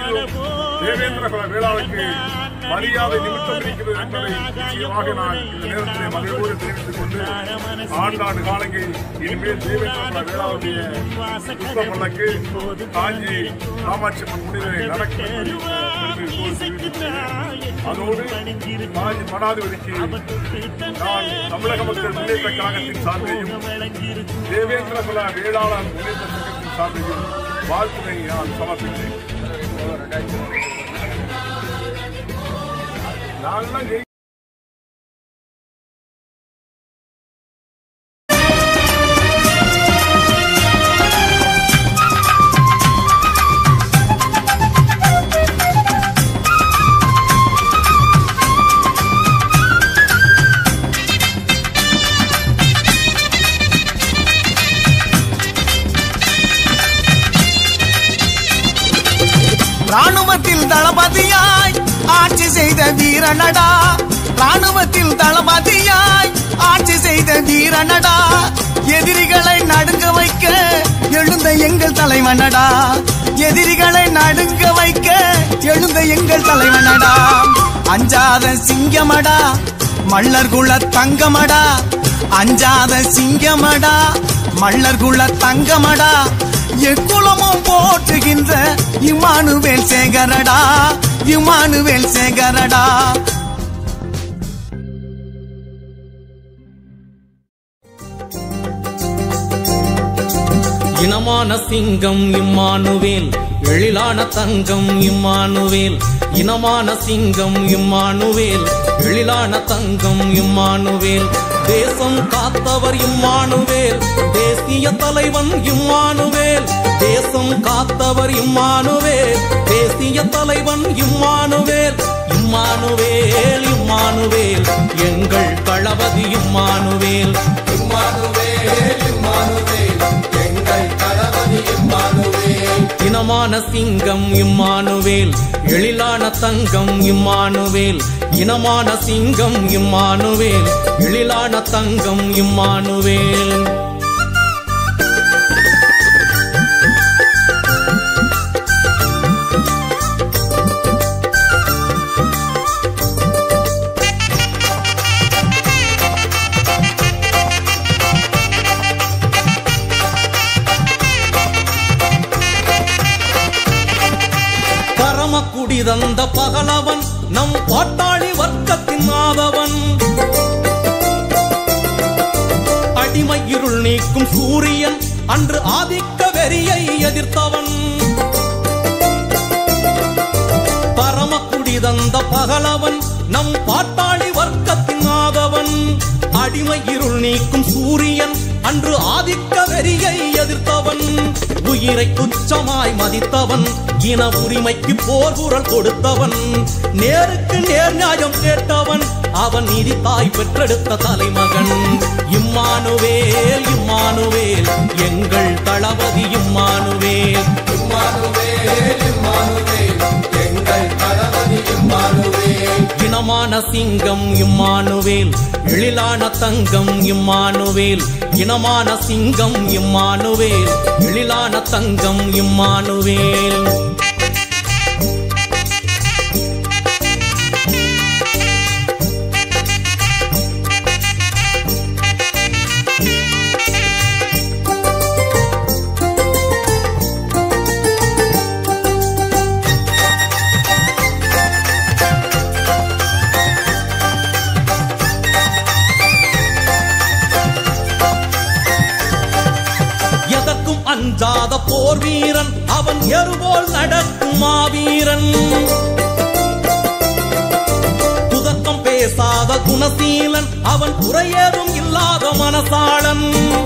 என்றும் தேவேந்திர குல வேளாளுக்கு மரியாதை நிமித்தம் இருக்கிறது என்பதை நிச்சயமாக நான் இந்த நேரத்திலே மகிழ்வோடு தெரிவித்துக் கொண்டு ஆண்டாண்டு காலங்கள் இனிமேல் தேவேந்திர குல வேளாளுடைய புத்த பல்லக்கு காஞ்சி காமாட்சி அம்மன் முன்னிலை நடக்கும் என்று இப்போது தெரிவித்துள்ளேன். அதோடு காஞ்சி மடாதிபதிக்கு நான் தமிழக மக்கள் முன்னேற்ற கழகத்தின் சார்பிலையும் தேவேந்திர குல வேளாளர் முன்னேற்ற சங்கத்தின் சார்பிலையும் வாழ்த்துனை நான் சமர்ப்பித்தேன் நான்லாம் ஜெயி- ராணுவத்தில் தளபதியாய் ஆட்சி செய்த வீரனடா ராணுவத்தில் தளபதியாய் ஆட்சி செய்த வீரனடா எதிரிகளை நடுங்க வைக்க எழுந்த எங்கள் தலைவனடா எதிரிகளை நடுங்க வைக்க எழுந்த எங்கள் தலைவனடா அஞ்சாத சிங்கமடா மல்லர் குல தங்கமடா அஞ்சாத சிங்கமடா மல்லர் குல தங்கமடா எக்குலமும் போற்றுகின்ற இமானுவேல் சேகரடா இமானுவேல் சேகரடா இனமான சிங்கம் இம்மானுவேல் எழிலான தங்கம் இம்மானுவேல் இனமான சிங்கம் இம்மானுவேல் எழிலான தங்கம் இம்மானுவேல் தேசம் காத்தவர் இம்மானுவேல் தேசிய தலைவன் இம்மானுவேல் தேசம் காத்தவர் இம்மானுவேல் தேசிய தலைவன் இம்மானுவேல் இம்மானுவேல் இம்மானுவேல் எங்கள் தளபதி இம்மானுவேல் இம்மானுவேல் இம்மானுவேல் எங்கள் தளபதி இம்மானுவேல் இனமான சிங்கம் இம்மானுவேல் எழிலான தங்கம் இம்மானுவேல் இனமான சிங்கம் இம்மானுவேல் எழிலான தங்கம் இம்மானுவேல் பரமக்குடி தந்த பகலவன் நம் பாட்டாளி வர்க்கத்தின் மாதவன் அடிமை இருள் நீக்கும் சூரியன் அன்று ஆதிக்க வெறியை எதிர்த்தவன் பரமக்குடி தந்த பகலவன் நம் பாட்டாளி வர்க்கத்தின் மாதவன் அடிமை இருள் நீக்கும் சூரியன் அன்று ஆதிக்க வெறியை எதிர்த்தவன் உயிரை துச்சமாய் மதித்தவன் இன உரிமைக்கு போர் குரல் கொடுத்தவன் நேருக்கு நேர் நியாயம் கேட்டவன் அவன் நீதி தாய் பெற்றெடுத்த தலைமகன் இம்மானுவேல் இம்மானுவேல் எங்கள் தளபதி இம்மானுவேல் இம்மானுவேல் இம்மானுவேல் எங்கள் தளபதி இம்மானுவேல் இனமான சிங்கம் இம்மானுவேல் எழிலான தங்கம் இம்மானுவேல் இனமான சிங்கம் இம்மானுவேல் எழிலான தங்கம் இம்மானுவேல் எதற்கும் அஞ்சாத போர் வீரன் அவன் எருபோல் நடக்கும் மாவீரன் துதக்கம் பேசாத குணசீலன் அவன் குறையேதும் இல்லாத மனசாளன்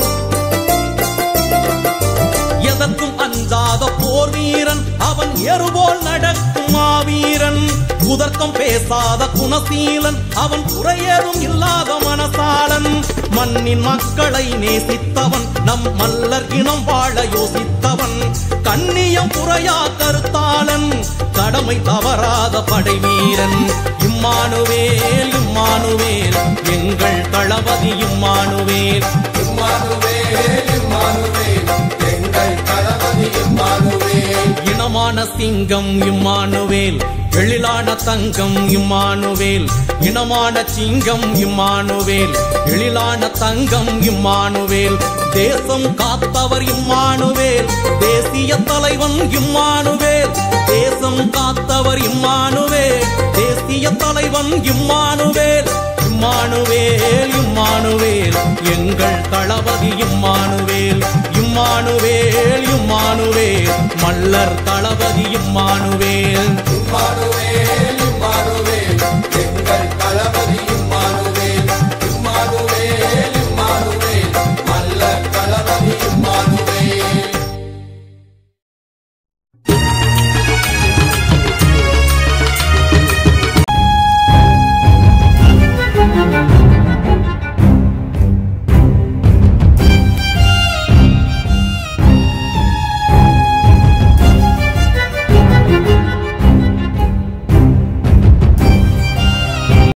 எதற்கும் அஞ்சாத போர் வீரன் அவன் எருபோல் நடக்கும் மாவீரன் குதர்க்கம் பேசாத குணசீலன் அவன் குறையேதும் இல்லாத மனசாளன் மண்ணின் மக்களை நேசித்தவன் நம் மல்லர் இனம் வாழ யோசித்தவன் கண்ணியம் குறையா கருத்தாளன் கடமை தவறாத படை வீரன் இம்மானுவேல் இம்மானுவேல் எங்கள் தளபதி இம்மானுவேல் இம்மானுவேல் இம்மானுவேல் எங்கள் தளபதி இம்மானுவேல் இனமான எழிலான சிங்கம் இம்மானுவேல் எழிலான தங்கம் இம்மானுவேல் இனமான சிங்கம் இம்மானுவேல் எழிலான தங்கம் இம்மானுவேல் தேசம் காத்தவர் இம்மானுவேல் தேசிய தலைவன் இம்மானுவேல் தேசம் காத்தவர் இம்மானுவேல் தேசிய தலைவன் இம்மானுவேல் இம்மானுவேல் இம்மானுவேல் எங்கள் தளபதி இம்மானுவேல் இம்மானுவேல் இம்மானுவேல் மல்லர் தளபதி இம்மானுவேல் இம்மானுவேல்